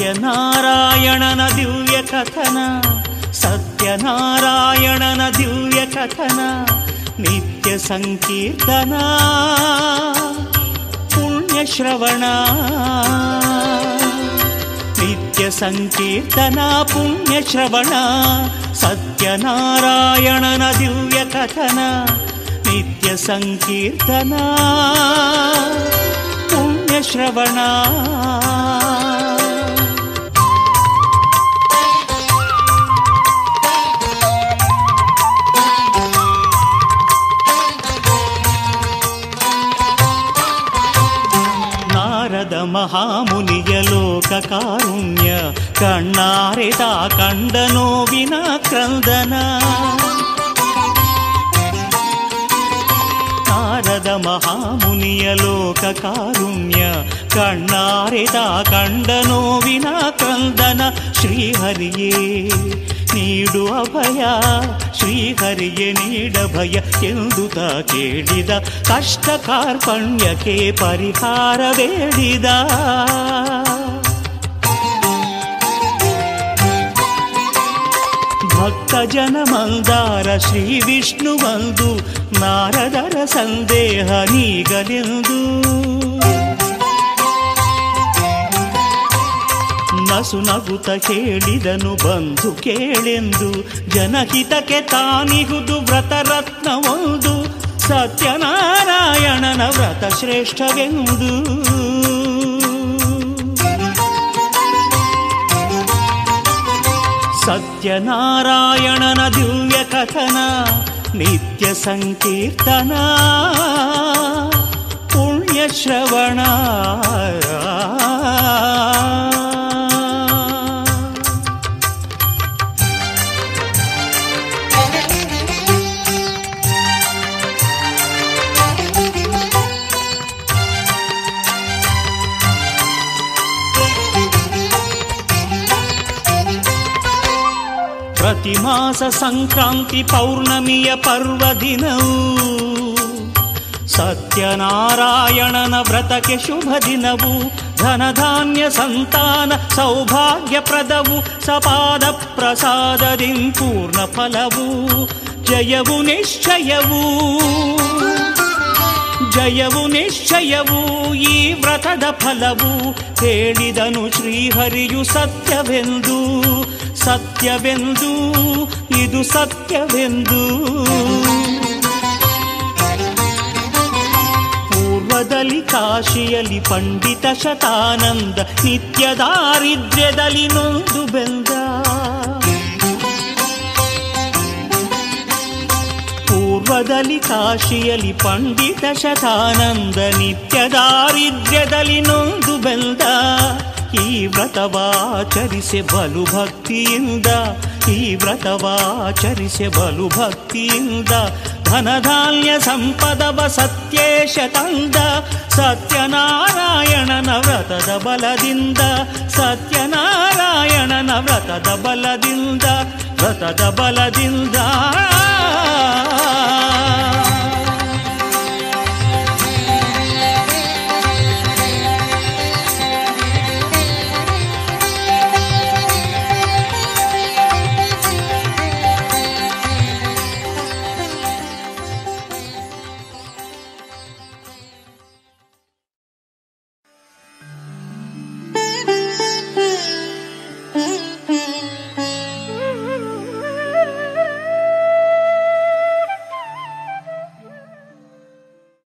ಸತ್ಯನಾರಾಯಣನ ದಿವ್ಯ ಕಥನ ಸತ್ಯನಾರಾಯಣನ ದಿವ್ಯ ಕಥನ ನಿತ್ಯ ಸಂಕೀರ್ತನ ಪುಣ್ಯ ಶ್ರವಣ ನಿತ್ಯ ಸಂಕೀರ್ತನ ಪುಣ್ಯ ಶ್ರವಣ ಸತ್ಯನಾರಾಯಣನ ದಿವ್ಯ ಕಥನ ನಿತ್ಯ ಸಂಕೀರ್ತನ ಪುಣ್ಯ ಶ್ರವಣ ನಾರದ ಮಹಾಮುನಿಯ ಲೋಕ ಕಾರುಣ್ಯ ಕಣ್ಣಾರೆದ ಕಂಡ ನೋವಿನ ಕ್ರಂದನ ನಾರದ ಮಹಾಮುನಿಯ ಲೋಕ ಕಾರುಣ್ಯ ಕಣ್ಣಾರೆದ ಕಂಡ ನೋವಿನ ಕ್ರಂದನ ಶ್ರೀಹರಿಯೇ ನೀಡು ಅಭಯ ಶ್ರೀಹರಿಗೆ ನೀಡ ಭಯ ಎಂದು ತಾ ಕೇಳಿದ ಕಷ್ಟ ಕಾರ್ಪಣ್ಯಕ್ಕೆ ಪರಿಹಾರ ಬೇಡಿದ ಭಕ್ತ ಜನ ಮಂದಾರ ಶ್ರೀ ವಿಷ್ಣು ಬಂದು ನಾರದರ ಸಂದೇಹ ನೀಗಲೆಂದು ನಸು ನಗುತ ಹೇಳಿದನು ಬಂಧು ಕೇಳೆಂದು ಜನಹಿತಕ್ಕೆ ತಾನಿಗುದು ವ್ರತರತ್ನ ಒಂದು ಸತ್ಯನಾರಾಯಣನ ವ್ರತ ಶ್ರೇಷ್ಠವೆಂದು ಸತ್ಯನಾರಾಯಣನ ದಿವ್ಯ ಕಥನ ನಿತ್ಯ ಸಂಕೀರ್ತನ ಪುಣ್ಯ ಶ್ರವಣ ಪ್ರತಿ ಮಾಸ ಸಂಕ್ರಾಂತಿ ಪೌರ್ಣಮಿಯ ಪರ್ವದಿನವು ಸತ್ಯನಾರಾಯಣನ ವ್ರತಕ್ಕೆ ಶುಭ ದಿನವು ಧನಧಾನ್ಯ ಸಂತಾನ ಸೌಭಾಗ್ಯಪ್ರದವು ಸಪಾದ ಪ್ರಸಾದದಿಂ ಪೂರ್ಣ ಫಲವು ಜಯವು ನಿಶ್ಚಯವು ಜಯವು ನಿಶ್ಚಯವು ಈ ವ್ರತದ ಫಲವು ಹೇಳಿದನು ಶ್ರೀಹರಿಯು ಸತ್ಯವೆಂದು ಸತ್ಯವೆಂದು ಇದು ಸತ್ಯವೆಂದು ಪೂರ್ವದಲ್ಲಿ ಕಾಶಿಯಲ್ಲಿ ಪಂಡಿತ ಶತಾನಂದ ನಿತ್ಯ ದಾರಿದ್ರ್ಯದಲ್ಲಿ ನೊಂದು ಬೆಂದ ಪೂರ್ವದಲ್ಲಿ ಕಾಶಿಯಲ್ಲಿ ಪಂಡಿತ ಶತಾನಂದ ನಿತ್ಯ ದಾರಿದ್ರ್ಯದಲ್ಲಿ ನೊಂದು ಬೆಂದ ಈ ವ್ರತವಾಚರಿಸೆ ಬಲು ಭಕ್ತಿಯಿಂದ ಈ ವ್ರತವಾಚರಿಸೆ ಬಲು ಭಕ್ತಿಯಿಂದ ಧನಧಾನ್ಯ ಸಂಪದವ ಸತ್ಯೇಶ ತಂದ ಸತ್ಯನಾರಾಯಣನ ವ್ರತದ ಬಲದಿಂದ ಸತ್ಯನಾರಾಯಣನ ವ್ರತದ ಬಲದಿಂದ ವ್ರತದ ಬಲದಿಂದ